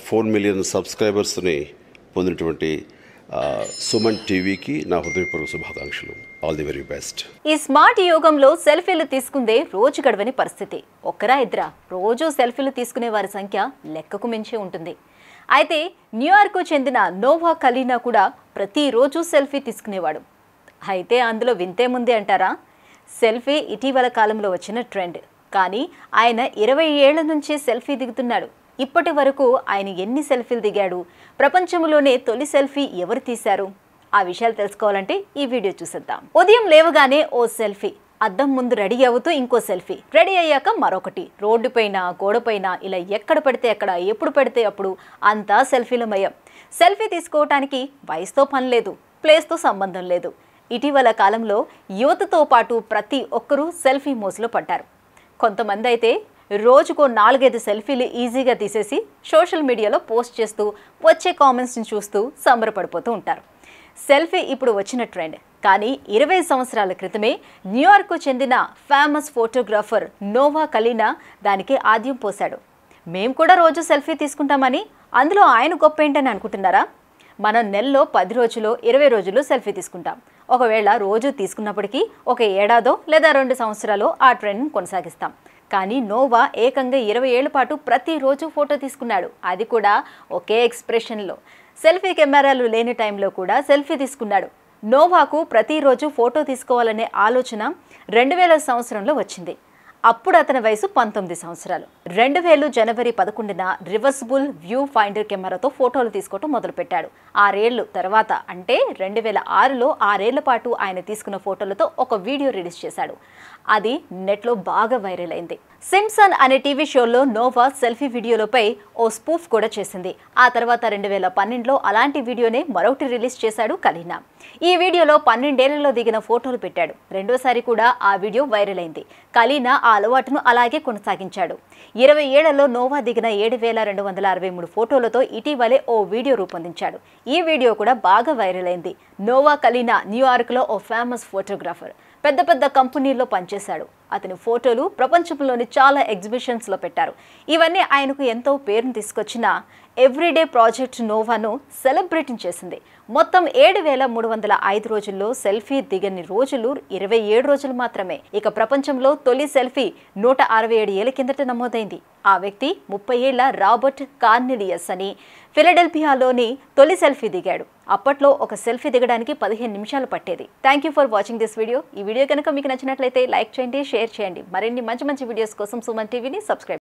four million సబ్స్క్రైబర్స్ని పొందినటువంటి ఆ, సుమన్ టీవీకి నా హృదయపూర్వక శుభాకాంక్షలు ఆల్ ది వెరీ బెస్ట్ ఈ స్మార్ట్ యుగంలో సెల్ఫీలు తీసుకుందే రోజు గడవని పరిస్థితి ఒక్కరా ఇద్దరా రోజు సెల్ఫీలు తీసుకునే వారి సంఖ్య లెక్కకు మించి ఉంటుంది అయితే న్యూయార్క్కు చెందిన నోవా కలీనా కూడా ప్రతిరోజు సెల్ఫీ తీసుకునేవాడు అయితే అందులో వింతేముంది అంటారా సెల్ఫీ ఇటీవల కాలంలో వచ్చిన ట్రెండ్ కానీ ఆయన ఇరవై ఏళ్ల నుంచి సెల్ఫీ దిగుతున్నాడు ఇప్పటి వరకు ఆయన ఎన్ని సెల్ఫీలు దిగాడు ప్రపంచంలోనే తొలి సెల్ఫీ ఎవరు తీశారు ఆ విషయాలు తెలుసుకోవాలంటే ఈ వీడియో చూసేద్దాం ఉదయం లేవగానే ఓ సెల్ఫీ అద్దం ముందు రెడీ అవుతూ ఇంకో సెల్ఫీ రెడీ అయ్యాక మరొకటి రోడ్డు పైన గోడపైన ఇలా ఎక్కడ పడితే ఎక్కడ ఎప్పుడు పడితే అప్పుడు అంతా సెల్ఫీలమయం సెల్ఫీ తీసుకోవటానికి వయసుతో పని లేదు ప్లేస్తో సంబంధం లేదు ఇటీవల కాలంలో యువతతో పాటు ప్రతి ఒక్కరూ సెల్ఫీ మోసులో పడ్డారు కొంతమంది అయితే రోజుకో నాలుగైదు సెల్ఫీలు ఈజీగా తీసేసి సోషల్ మీడియాలో పోస్ట్ చేస్తూ వచ్చే కామెంట్స్ని చూస్తూ సంబరపడిపోతూ ఉంటారు సెల్ఫీ ఇప్పుడు వచ్చిన ట్రెండ్ కానీ ఇరవై సంవత్సరాల క్రితమే న్యూయార్క్కు చెందిన ఫేమస్ ఫోటోగ్రాఫర్ నోవా కలీనా దానికి ఆద్యం పోశాడు మేము కూడా రోజు సెల్ఫీ తీసుకుంటామని అందులో ఆయన గొప్ప ఏంటని అనుకుంటున్నారా మనం నెలలో పది రోజులు ఇరవై రోజులు సెల్ఫీ తీసుకుంటాం ఒకవేళ రోజు తీసుకున్నప్పటికీ ఒక ఏడాదో లేదా రెండు సంవత్సరాలు ఆ ట్రెండ్ని కొనసాగిస్తాం కానీ నోవా ఏకంగా ఇరవై ఏళ్ల పాటు ప్రతిరోజు ఫోటో తీసుకున్నాడు అది కూడా ఒకే ఎక్స్ప్రెషన్లో సెల్ఫీ కెమెరాలు లేని టైంలో కూడా సెల్ఫీ తీసుకున్నాడు నోవాకు ప్రతిరోజు ఫోటో తీసుకోవాలనే ఆలోచన రెండు వేల సంవత్సరంలో వచ్చింది అప్పుడు అతని వయసు పంతొమ్మిది సంవత్సరాలు రెండు వేలు జనవరి పదకొండున రివర్సిబుల్ వ్యూ ఫైండర్ కెమెరాతో ఫోటోలు తీసుకోవటం మొదలుపెట్టాడు ఆరేళ్లు తర్వాత అంటే రెండు వేల ఆరులో ఆరేళ్ల పాటు ఆయన తీసుకున్న ఫోటోలతో ఒక వీడియో రిలీజ్ చేశాడు అది నెట్లో బాగా వైరల్ అయింది సిమ్సన్ అనే టీవీ షోలో నోవా సెల్ఫీ వీడియోలపై ఓ స్పూఫ్ కూడా చేసింది ఆ తర్వాత రెండు వేల పన్నెండులో అలాంటి వీడియోనే మరొకటి రిలీజ్ చేశాడు కలీనా ఈ వీడియోలో పన్నెండేళ్లలో దిగిన ఫోటోలు పెట్టాడు రెండోసారి కూడా ఆ వీడియో వైరల్ అయింది కలీనా ఆ అలవాటును అలాగే కొనసాగించాడు ఇరవై ఏళ్లలో నోవా దిగిన ఏడు వేల రెండు వందల అరవై మూడు ఫోటోలతో ఇటీవలే ఓ వీడియో రూపొందించాడు ఈ వీడియో కూడా బాగా వైరల్ అయింది నోవా కలీనా న్యూయార్క్లో ఓ ఫేమస్ ఫోటోగ్రాఫర్ పెద్ద పెద్ద కంపెనీల్లో పనిచేశాడు అతని ఫోటోలు ప్రపంచంలోని చాలా ఎగ్జిబిషన్స్లో పెట్టారు ఇవన్నీ ఆయనకు ఎంతో పేరును తీసుకొచ్చిన ఎవ్రీడే ప్రాజెక్ట్ నోవాను సెలబ్రేటింగ్ చేసింది మొత్తం ఏడు వేల మూడు వందల ఐదు రోజుల్లో సెల్ఫీ దిగని రోజులు ఇరవై ఏడు రోజులు మాత్రమే ఇక ప్రపంచంలో తొలి సెల్ఫీ నూట అరవై ఏడు ఏళ్ల కిందట నమోదైంది ఆ వ్యక్తి ముప్పై ఏళ్ల రాబర్ట్ కార్నిలియస్ అని ఫిలడెల్ఫియాలోని తొలి సెల్ఫీ దిగాడు అప్పట్లో ఒక సెల్ఫీ దిగడానికి పదిహేను నిమిషాలు పట్టేది thank you for watching this video ఈ వీడియో కనుక మీకు నచ్చినట్లయితే లైక్ చేయండి షేర్ చేయండి మరిన్ని మంచి మంచి వీడియోస్ కోసం సుమన్ టీవీని సబ్స్క్రైబ్